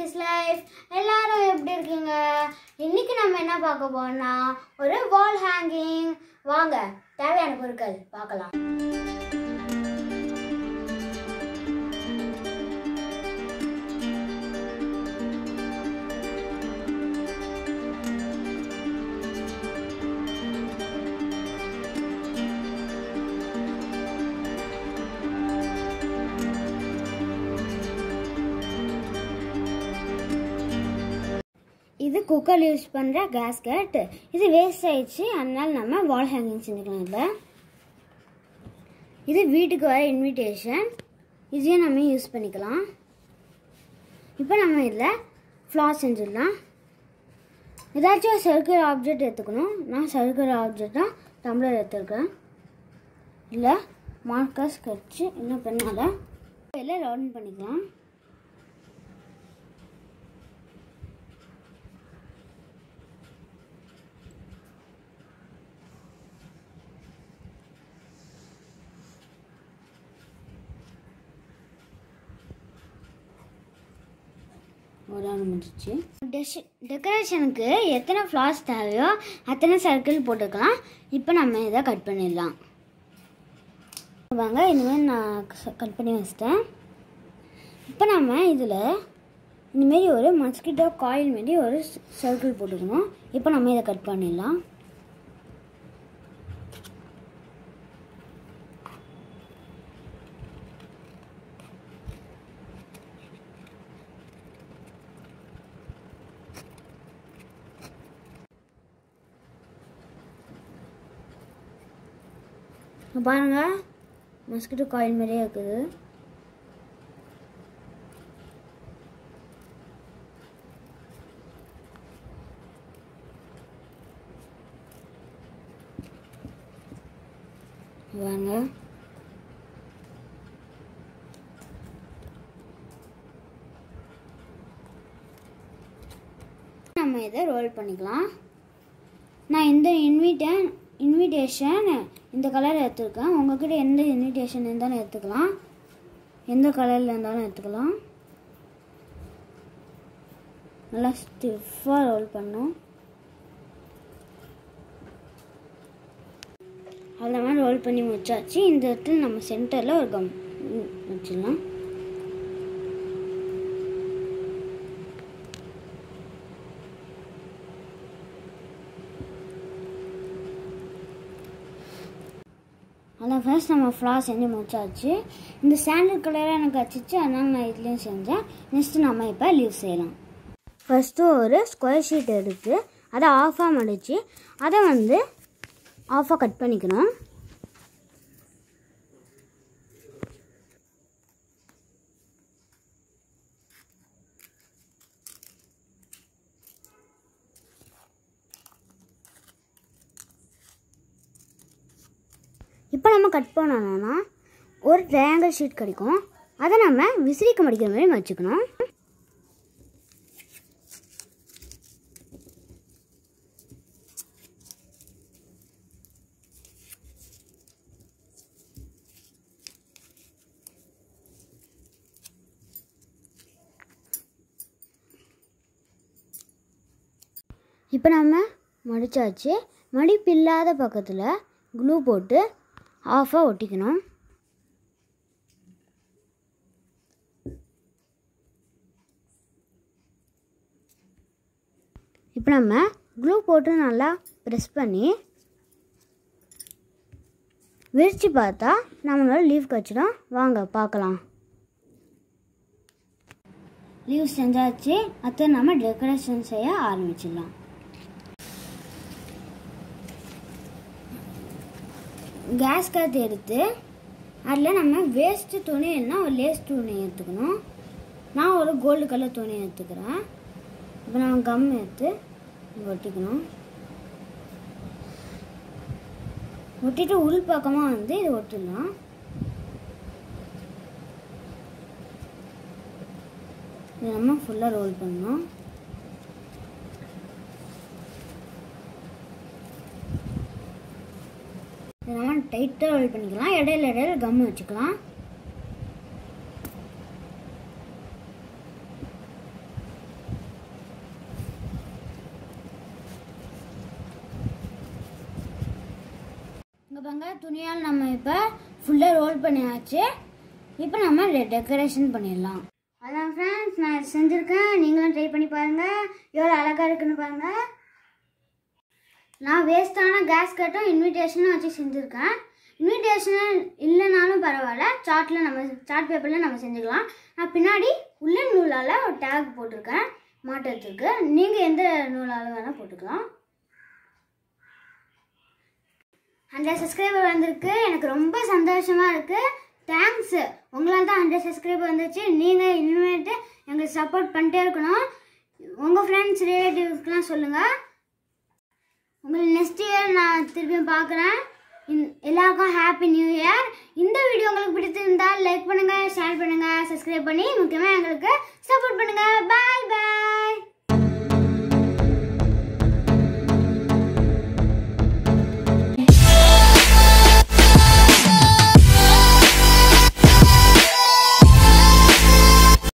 Alice life எல்லாரும் எப்படி இருக்கீங்க இன்னைக்கு நம்ம என்ன பார்க்க போறோம்னா ஒரு வால் ஹேங்கிங் வாங்க தேவையான பொருட்கள் பார்க்கலாம் இது குக்கர் யூஸ் பண்ணுற கேஸ்கட் இது வேஸ்ட் ஆயிடுச்சு அதனால நம்ம வால் ஹேங்கிங் செஞ்சுக்கலாம் இதில் இது வீட்டுக்கு வர இன்விடேஷன் இதையும் நம்ம யூஸ் பண்ணிக்கலாம் இப்போ நம்ம இதில் ஃப்ளார் செஞ்சிடலாம் ஏதாச்சும் ஒரு சர்க்குலர் ஆப்ஜெக்ட் எடுத்துக்கணும் நான் சர்க்குலர் ஆப்ஜெக்ட் தான் டம்ளர் எடுத்துருக்கேன் இல்லை மார்க்கர் ஸ்கெட்சு இன்னும் பெண்ணால் இதில் ரவுண்ட் பண்ணிக்கலாம் ஒரு ஆள் முடிச்சு டெக்கரேஷனுக்கு எத்தனை ஃப்ளார்ஸ் தேவையோ அத்தனை சர்க்கிள் போட்டுக்கலாம் இப்போ நம்ம இதை கட் பண்ணிடலாம் வாங்க இனிமேல் நான் கட் பண்ணி வச்சிட்டேன் இப்போ நம்ம இதில் இந்தமாரி ஒரு மஸ்கிட்டோ காயில் மாரி ஒரு சர்க்கிள் போட்டுக்கணும் இப்போ நம்ம இதை கட் பண்ணிடலாம் இங்க பாருங்க மஸ்கிட்டோ காயில் மாதிரியே இருக்குது இங்க பாருங்க நம்ம இதை ரோல் பண்ணிக்கலாம் நான் இந்த இன்விட்டேன் இன்விடேஷன் இந்த கலர் எடுத்துருக்கேன் உங்ககிட்ட எந்த இன்விடேஷன் இருந்தாலும் எடுத்துக்கலாம் எந்த கலரில் இருந்தாலும் எடுத்துக்கலாம் நல்லா ஸ்டிஃபாக ரோல் பண்ணும் அந்த மாதிரி ரோல் பண்ணி முடிச்சாச்சு இந்த இடத்துல நம்ம சென்டரில் ஒரு கம் ம், வச்சிடலாம் அதான் ஃபர்ஸ்ட் நம்ம ஃப்ளார் செஞ்சு முடிச்சாச்சு இந்த சாண்டல் கலராக எனக்கு வச்சிச்சு அதனால நான் இதுலேயும் செஞ்சேன் நெக்ஸ்ட்டு நம்ம இப்போ லீவ் செய்யலாம் ஃபஸ்ட்டு ஒரு ஸ்கொயர் ஷீட் எடுத்து அதை ஆஃபாக மடித்து அதை வந்து ஆஃபாக கட் பண்ணிக்கணும் இப்போ நம்ம கட் பண்ணணும்னா ஒரு ட்ரையாங்கிள் ஷீட் கிடைக்கும் அதை நம்ம விசிறிக்கு மடிக்கிற மாதிரி வச்சுக்கணும் இப்போ நம்ம மடிச்சாச்சு மடிப்பு இல்லாத பக்கத்தில் க்ளூ போட்டு ஆஃபாக ஒட்டிக்கணும் இப்போ நம்ம க்ளூ போட்டு நல்லா ப்ரெஸ் பண்ணி விரித்து பார்த்தா நம்மளோட லீவ் கச்சிடும் வாங்க பார்க்கலாம் லீவ் செஞ்சாச்சு அடுத்து நம்ம டெக்கரேஷன் செய்ய ஆரம்பிச்சிடலாம் கேஸ் காற்று எடுத்து அதில் நம்ம வேஸ்ட்டு துணி இல்லைன்னா ஒரு லேஸ் துணி எடுத்துக்கணும் நான் ஒரு கோல்டு கலர் துணி எடுத்துக்கிறேன் இப்போ நான் கம் எடுத்து இங்க ஒட்டிக்கணும் ஒட்டிட்டு உள் பக்கமாக வந்து இது ஒட்டிடலாம் இது நம்ம ஃபுல்லாக ரோல் பண்ணணும் இதை நம்ம டைட்டாக ரோல் பண்ணிக்கலாம் இடையில இடையில கம் வச்சுக்கலாம் பாருங்க துணியால் நம்ம இப்போ ஃபுல்லாக ரோல் பண்ணியாச்சு இப்போ நம்ம டெக்கரேஷன் பண்ணிடலாம் அதான் ஃப்ரெண்ட்ஸ் நான் இது செஞ்சுருக்கேன் நீங்களும் ட்ரை பண்ணி பாருங்கள் எவ்வளோ அழகாக இருக்குன்னு பாருங்கள் நான் வேஸ்ட்டான கேஸ் கட்டும் இன்விடேஷனும் வச்சு செஞ்சுருக்கேன் இன்விடேஷன் இல்லைனாலும் பரவாயில்ல சார்ட்டில் நம்ம சார்ட் பேப்பரில் நம்ம செஞ்சுக்கலாம் நான் பின்னாடி உள்ள நூலால் ஒரு டேக் போட்டிருக்கேன் மாட்டுறதுக்கு நீங்கள் எந்த நூலால் வேணால் போட்டுக்கலாம் ஹண்ட்ரட் சப்ஸ்கிரைபர் வந்திருக்கு எனக்கு ரொம்ப சந்தோஷமாக இருக்குது தேங்க்ஸ் உங்களால் தான் ஹண்ட்ரட் சப்ஸ்கிரைபர் வந்துச்சு நீங்கள் இனிமேட்டு எங்களுக்கு சப்போர்ட் பண்ணிட்டே இருக்கணும் உங்கள் ஃப்ரெண்ட்ஸ் ரிலேட்டிவ்ஸ்க்கெலாம் சொல்லுங்கள் உங்களை நெக்ஸ்ட் இயர் நான் திருப்பியும் பார்க்குறேன் எல்லாருக்கும் ஹாப்பி நியூ இயர் இந்த வீடியோ உங்களுக்கு பிடிச்சிருந்தால் லைக் பண்ணுங்கள் ஷேர் பண்ணுங்கள் சப்ஸ்கிரைப் பண்ணி முக்கியமாக எங்களுக்கு